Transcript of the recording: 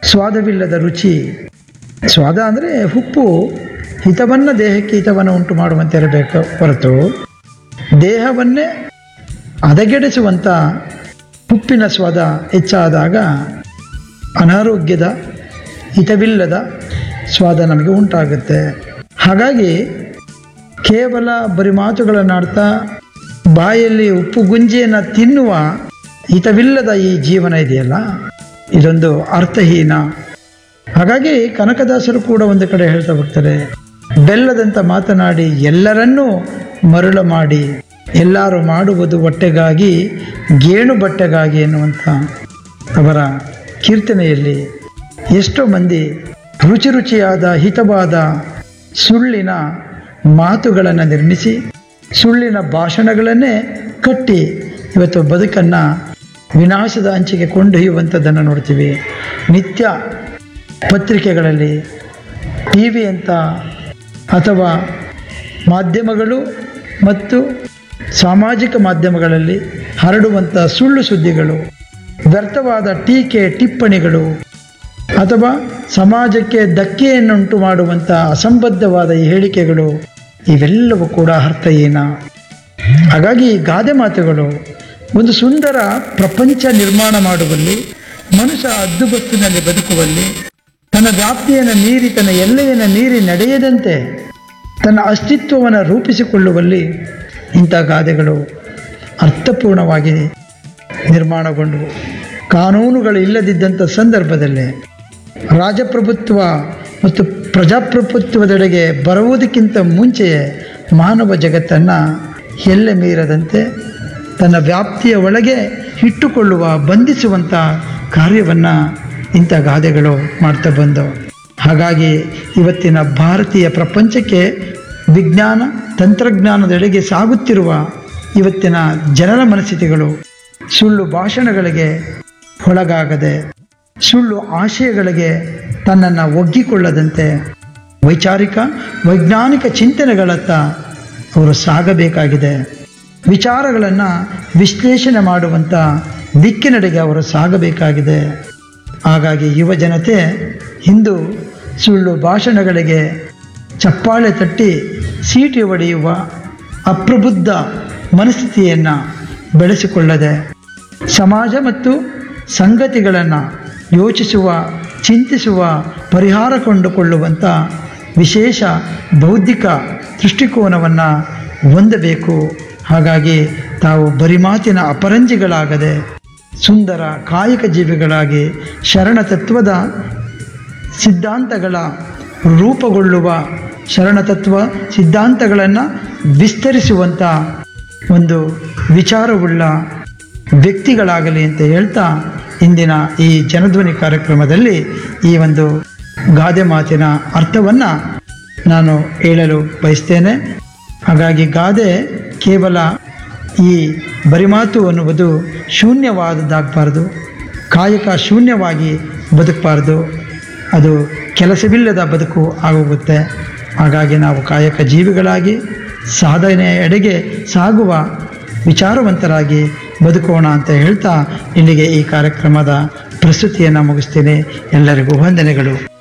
ಸ್ವಾದವಿಲ್ಲದ ರುಚಿ ಸ್ವಾದ ಅಂದರೆ ಉಪ್ಪು ಹಿತವನ್ನು ದೇಹಕ್ಕೆ ಹಿತವನ್ನು ಉಂಟು ಮಾಡುವಂತೆ ಇರಬೇಕು ಹೊರತು ದೇಹವನ್ನೇ ಹದಗೆಡಿಸುವಂಥ ಉಪ್ಪಿನ ಸ್ವಾದ ಹೆಚ್ಚಾದಾಗ ಅನಾರೋಗ್ಯದ ಹಿತವಿಲ್ಲದ ಸ್ವಾದ ನಮಗೆ ಉಂಟಾಗುತ್ತೆ ಹಾಗಾಗಿ ಕೇವಲ ಬರಿ ಮಾತುಗಳನ್ನಾಡ್ತಾ ಬಾಯಲ್ಲಿ ಉಪ್ಪು ಗುಂಜಿಯನ್ನು ತಿನ್ನುವ ಹಿತವಿಲ್ಲದ ಈ ಜೀವನ ಇದೆಯಲ್ಲ ಇದೊಂದು ಅರ್ಥಹೀನ ಹಾಗಾಗಿ ಕನಕದಾಸರು ಕೂಡ ಒಂದು ಕಡೆ ಹೇಳ್ತಾ ಬರ್ತಾರೆ ಬೆಲ್ಲದಂತ ಮಾತನಾಡಿ ಎಲ್ಲರನ್ನೂ ಮರಳು ಮಾಡಿ ಎಲ್ಲರೂ ಮಾಡುವುದು ಹೊಟ್ಟೆಗಾಗಿ ಗೇಣು ಬಟ್ಟೆಗಾಗಿ ಎನ್ನುವಂಥ ಅವರ ಕೀರ್ತನೆಯಲ್ಲಿ ಎಷ್ಟೋ ಮಂದಿ ರುಚಿ ರುಚಿಯಾದ ಹಿತವಾದ ಸುಳ್ಳಿನ ಮಾತುಗಳನ್ನು ನಿರ್ಮಿಸಿ ಸುಳ್ಳಿನ ಭಾಷಣಗಳನ್ನೇ ಕಟ್ಟಿ ಇವತ್ತು ಬದುಕನ್ನು ವಿನಾಶದ ಅಂಚಿಗೆ ಕೊಂಡೊಯ್ಯುವಂಥದ್ದನ್ನು ನೋಡ್ತೀವಿ ನಿತ್ಯ ಪತ್ರಿಕೆಗಳಲ್ಲಿ ಟಿ ವಿ ಅಂತ ಅಥವಾ ಮಾಧ್ಯಮಗಳು ಮತ್ತು ಸಾಮಾಜಿಕ ಮಾಧ್ಯಮಗಳಲ್ಲಿ ಹರಡುವಂಥ ಸುಳ್ಳು ಸುದ್ದಿಗಳು ವ್ಯರ್ಥವಾದ ಟೀಕೆ ಟಿಪ್ಪಣಿಗಳು ಅಥವಾ ಸಮಾಜಕ್ಕೆ ಧಕ್ಕೆಯನ್ನುಂಟು ಮಾಡುವಂಥ ಅಸಂಬದ್ಧವಾದ ಈ ಹೇಳಿಕೆಗಳು ಇವೆಲ್ಲವೂ ಕೂಡ ಅರ್ಥಹೀನ ಹಾಗಾಗಿ ಈ ಗಾದೆ ಮಾತುಗಳು ಒಂದು ಸುಂದರ ಪ್ರಪಂಚ ನಿರ್ಮಾಣ ಮಾಡುವಲ್ಲಿ ಮನುಷ್ಯ ಹದ್ದುಬಸ್ತಿನಲ್ಲಿ ಬದುಕುವಲ್ಲಿ ತನ್ನ ವ್ಯಾಪ್ತಿಯನ್ನು ಮೀರಿ ತನ್ನ ಎಲ್ಲೆಯನ್ನು ಮೀರಿ ನಡೆಯದಂತೆ ತನ್ನ ಅಸ್ತಿತ್ವವನ್ನು ರೂಪಿಸಿಕೊಳ್ಳುವಲ್ಲಿ ಇಂಥ ಗಾದೆಗಳು ಅರ್ಥಪೂರ್ಣವಾಗಿ ನಿರ್ಮಾಣಗೊಂಡವು ಕಾನೂನುಗಳು ಇಲ್ಲದಿದ್ದಂಥ ಸಂದರ್ಭದಲ್ಲಿ ರಾಜಪ್ರಭುತ್ವ ಮತ್ತು ಪ್ರಜಾಪ್ರಭುತ್ವದೆಡೆಗೆ ಬರುವುದಕ್ಕಿಂತ ಮುಂಚೆಯೇ ಮಾನವ ಜಗತ್ತನ್ನು ಎಲ್ಲೆ ಮೀರದಂತೆ ತನ್ನ ವ್ಯಾಪ್ತಿಯ ಒಳಗೆ ಇಟ್ಟುಕೊಳ್ಳುವ ಬಂಧಿಸುವಂಥ ಕಾರ್ಯವನ್ನು ಇಂಥ ಗಾದೆಗಳು ಮಾಡ್ತಾ ಬಂದವು ಹಾಗಾಗಿ ಇವತ್ತಿನ ಭಾರತೀಯ ಪ್ರಪಂಚಕ್ಕೆ ವಿಜ್ಞಾನ ತಂತ್ರಜ್ಞಾನದೆಡೆಗೆ ಸಾಗುತ್ತಿರುವ ಇವತ್ತಿನ ಜನರ ಮನಸ್ಥಿತಿಗಳು ಸುಳ್ಳು ಭಾಷಣಗಳಿಗೆ ಒಳಗಾಗದೆ ಸುಳ್ಳು ಆಶಯಗಳಿಗೆ ತನ್ನನ್ನು ಒಗ್ಗಿಕೊಳ್ಳದಂತೆ ವೈಚಾರಿಕ ವೈಜ್ಞಾನಿಕ ಚಿಂತನೆಗಳತ್ತ ಅವರು ಸಾಗಬೇಕಾಗಿದೆ ವಿಚಾರಗಳನ್ನು ವಿಶ್ಲೇಷಣೆ ಮಾಡುವಂಥ ದಿಕ್ಕಿನೆಡೆಗೆ ಅವರು ಸಾಗಬೇಕಾಗಿದೆ ಹಾಗಾಗಿ ಯುವ ಜನತೆ ಇಂದು ಸುಳ್ಳು ಭಾಷಣಗಳಿಗೆ ಚಪ್ಪಾಳೆ ತಟ್ಟಿ ಸೀಟಿ ಹೊಡೆಯುವ ಅಪ್ರಬುದ್ಧ ಮನಸ್ಥಿತಿಯನ್ನು ಬೆಳೆಸಿಕೊಳ್ಳದೆ ಸಮಾಜ ಮತ್ತು ಸಂಗತಿಗಳನ್ನು ಯೋಚಿಸುವ ಚಿಂತಿಸುವ ಪರಿಹಾರ ಕೊಂಡುಕೊಳ್ಳುವಂಥ ವಿಶೇಷ ಬೌದ್ಧಿಕ ದೃಷ್ಟಿಕೋನವನ್ನು ಹೊಂದಬೇಕು ಹಾಗಾಗಿ ತಾವು ಬರಿಮಾತಿನ ಅಪರಂಜಿಗಳಾಗದೆ ಸುಂದರ ಕಾಯಕ ಜೀವಿಗಳಾಗಿ ಶರಣ ತತ್ವದ ಸಿದ್ಧಾಂತಗಳ ರೂಪುಗೊಳ್ಳುವ ಶರಣತತ್ವ ಸಿದ್ಧಾಂತಗಳನ್ನು ವಿಸ್ತರಿಸುವಂಥ ಒಂದು ವಿಚಾರವುಳ್ಳ ವ್ಯಕ್ತಿಗಳಾಗಲಿ ಅಂತ ಹೇಳ್ತಾ ಇಂದಿನ ಈ ಜನಧ್ವನಿ ಕಾರ್ಯಕ್ರಮದಲ್ಲಿ ಈ ಒಂದು ಗಾದೆ ಮಾತಿನ ಅರ್ಥವನ್ನು ನಾನು ಹೇಳಲು ಬಯಸ್ತೇನೆ ಹಾಗಾಗಿ ಗಾದೆ ಕೇವಲ ಈ ಬರಿಮಾತು ಅನ್ನುವುದು ಶೂನ್ಯವಾದದ್ದಾಗಬಾರ್ದು ಕಾಯಕ ಶೂನ್ಯವಾಗಿ ಬದುಕಬಾರ್ದು ಅದು ಕೆಲಸವಿಲ್ಲದ ಬದುಕು ಆಗೋಗುತ್ತೆ ಹಾಗಾಗಿ ನಾವು ಕಾಯಕ ಜೀವಿಗಳಾಗಿ ಸಾಧನೆಯ ಎಡೆಗೆ ಸಾಗುವ ವಿಚಾರವಂತರಾಗಿ ಬದುಕೋಣ ಅಂತ ಹೇಳ್ತಾ ಇಲ್ಲಿಗೆ ಈ ಕಾರ್ಯಕ್ರಮದ ಪ್ರಸ್ತುತಿಯನ್ನು ಮುಗಿಸ್ತೀನಿ ಎಲ್ಲರಿಗೂ ವಂದನೆಗಳು